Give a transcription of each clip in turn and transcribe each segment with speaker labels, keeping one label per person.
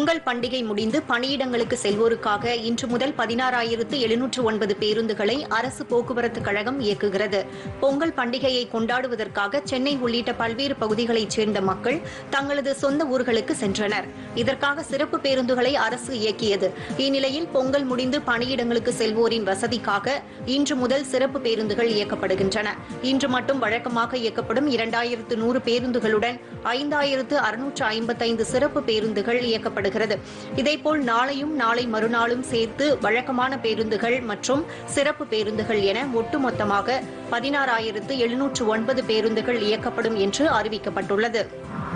Speaker 1: பொங்கல் பண்டிகை முடிந்து பணியிடங்களுக்கு செல்வோருக்காக இன்று முதல் பதினாறாயிரத்து எழுநூற்று ஒன்பது பேருந்துகளை அரசு போக்குவரத்து கழகம் இயக்குகிறது பொங்கல் பண்டிகையை கொண்டாடுவதற்காக சென்னை உள்ளிட்ட பல்வேறு பகுதிகளைச் சேர்ந்த மக்கள் தங்களது சொந்த ஊர்களுக்கு சென்றனர் இதற்காக சிறப்பு பேருந்துகளை அரசு இயக்கியது இந்நிலையில் பொங்கல் முடிந்து பணியிடங்களுக்கு செல்வோரின் வசதிக்காக இன்று முதல் சிறப்பு பேருந்துகள் இயக்கப்படுகின்றன இன்று மட்டும் வழக்கமாக இயக்கப்படும் இரண்டாயிரத்து நூறு பேருந்துகளுடன் ஐந்தாயிரத்து அறுநூற்று ஐம்பத்தைந்து சிறப்பு பேருந்துகள் இயக்கப்படுகிறது இதேபோல் நாளையும் நாளை மறுநாளும் சேர்த்து வழக்கமான பேருந்துகள் மற்றும் சிறப்பு பேருந்துகள் என ஒட்டுமொத்தமாக பதினாறாயிரத்து எழுநூற்று ஒன்பது பேருந்துகள் இயக்கப்படும் என்று அறிவிக்கப்பட்டுள்ளது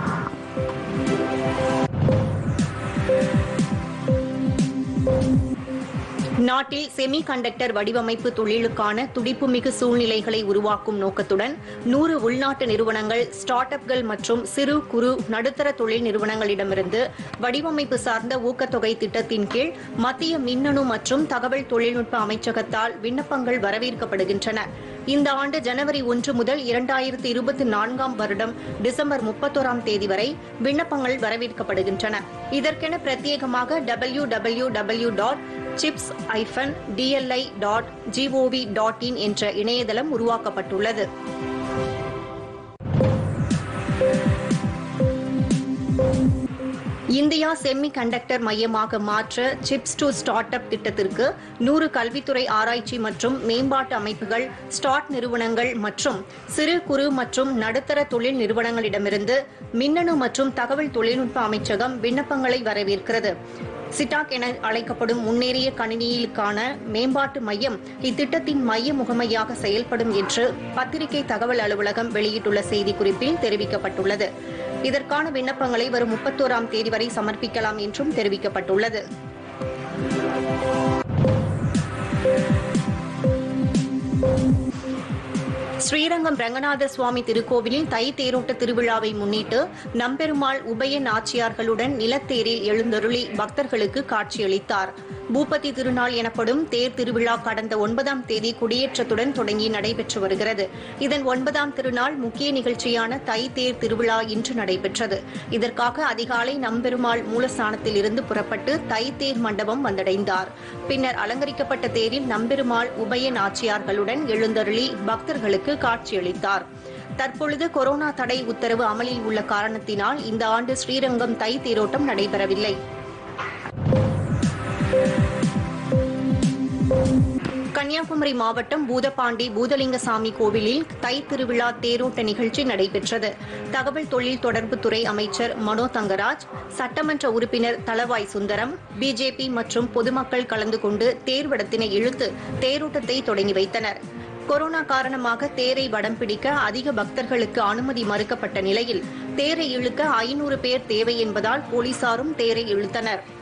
Speaker 1: நாட்டில் செமி கண்டக்டர் வடிவமைப்பு தொழிலுக்கான துடிப்புமிகு சூழ்நிலைகளை உருவாக்கும் நோக்கத்துடன் நூறு உள்நாட்டு நிறுவனங்கள் ஸ்டார்ட் அப்கள் மற்றும் சிறு குறு நடுத்தர தொழில் நிறுவனங்களிடமிருந்து வடிவமைப்பு சார்ந்த ஊக்கத்தொகை திட்டத்தின் கீழ் மத்திய மின்னணு மற்றும் தகவல் தொழில்நுட்ப அமைச்சகத்தால் விண்ணப்பங்கள் வரவேற்கப்படுகின்றன இந்த ஆண்டு ஜனவரி ஒன்று முதல் இரண்டாயிரத்து இருபத்தி நான்காம் வருடம் டிசம்பர் முப்பத்தோராம் தேதி வரை விண்ணப்பங்கள் வரவேற்கப்படுகின்றன இதற்கென பிரத்யேகமாக W W W dot chips ஐஃபன் T L I dot G O V dot in என்ற இணையதளம் உருவாக்கப்பட்டுள்ளது இந்தியா செமி கண்டக்டர் மையமாக மாற்ற சிப்ஸ் டு ஸ்டார்ட் அப் திட்டத்திற்கு நூறு கல்வித்துறை ஆராய்ச்சி மற்றும் மேம்பாட்டு அமைப்புகள் ஸ்டார்ட் நிறுவனங்கள் மற்றும் சிறு குறு மற்றும் நடுத்தர தொழில் நிறுவனங்களிடமிருந்து மின்னணு மற்றும் தகவல் தொழில்நுட்ப அமைச்சகம் விண்ணப்பங்களை வரவேற்கிறது சிட்டாக் என அழைக்கப்படும் முன்னேறிய கணினியிலுக்கான மேம்பாட்டு மையம் இத்திட்டத்தின் மைய முகமையாக செயல்படும் என்று பத்திரிகை தகவல் அலுவலகம் வெளியிட்டுள்ள செய்திக்குறிப்பில் தெரிவிக்கப்பட்டுள்ளது இதற்கான விண்ணப்பங்களை வரும் முப்பத்தோராம் தேதி வரை சமர்ப்பிக்கலாம் என்றும் தெரிவிக்கப்பட்டுள்ளது ஸ்ரீரங்கம் ரங்கநாத சுவாமி திருக்கோவிலில் தை தேரோட்ட திருவிழாவை முன்னிட்டு நம்பெருமாள் உபய நாச்சியார்களுடன் நிலத்தேரில் எழுந்தருளி பக்தர்களுக்கு காட்சியளித்தார் பூபதி திருநாள் எனப்படும் தேர் திருவிழா கடந்த ஒன்பதாம் தேதி குடியேற்றத்துடன் தொடங்கி நடைபெற்று வருகிறது இதன் ஒன்பதாம் திருநாள் முக்கிய நிகழ்ச்சியான தை தேர் திருவிழா இன்று நடைபெற்றது இதற்காக அதிகாலை நம்பெருமாள் மூலஸ்தானத்தில் இருந்து புறப்பட்டு தை தேர் மண்டபம் வந்தடைந்தார் பின்னர் அலங்கரிக்கப்பட்ட தேரில் நம்பெருமாள் உபய நாச்சியார்களுடன் எழுந்தருளி பக்தர்களுக்கு காட்சியளித்தார் தற்பொழுது கொரோனா தடை உத்தரவு அமலில் உள்ள காரணத்தினால் இந்த ஆண்டு ஸ்ரீரங்கம் தை தேரோட்டம் நடைபெறவில்லை கன்னியாகுமரி மாவட்டம் பூதப்பாண்டி பூதலிங்கசாமி கோவிலில் தை திருவிழா தேரோட்ட நிகழ்ச்சி நடைபெற்றது தகவல் தொழில் தொடர்புத்துறை அமைச்சர் மனோ தங்கராஜ் சட்டமன்ற உறுப்பினர் தளவாய் சுந்தரம் பிஜேபி மற்றும் பொதுமக்கள் கலந்து கொண்டு தேர்வடத்தினை இழுத்து தேரோட்டத்தை தொடங்கி வைத்தனர் கொரோனா காரணமாக தேரை வடம் பிடிக்க அதிக பக்தர்களுக்கு அனுமதி மறுக்கப்பட்ட நிலையில் தேரை இழுக்க ஐநூறு பேர் தேவை என்பதால் போலீசாரும் தேரை இழுத்தனர்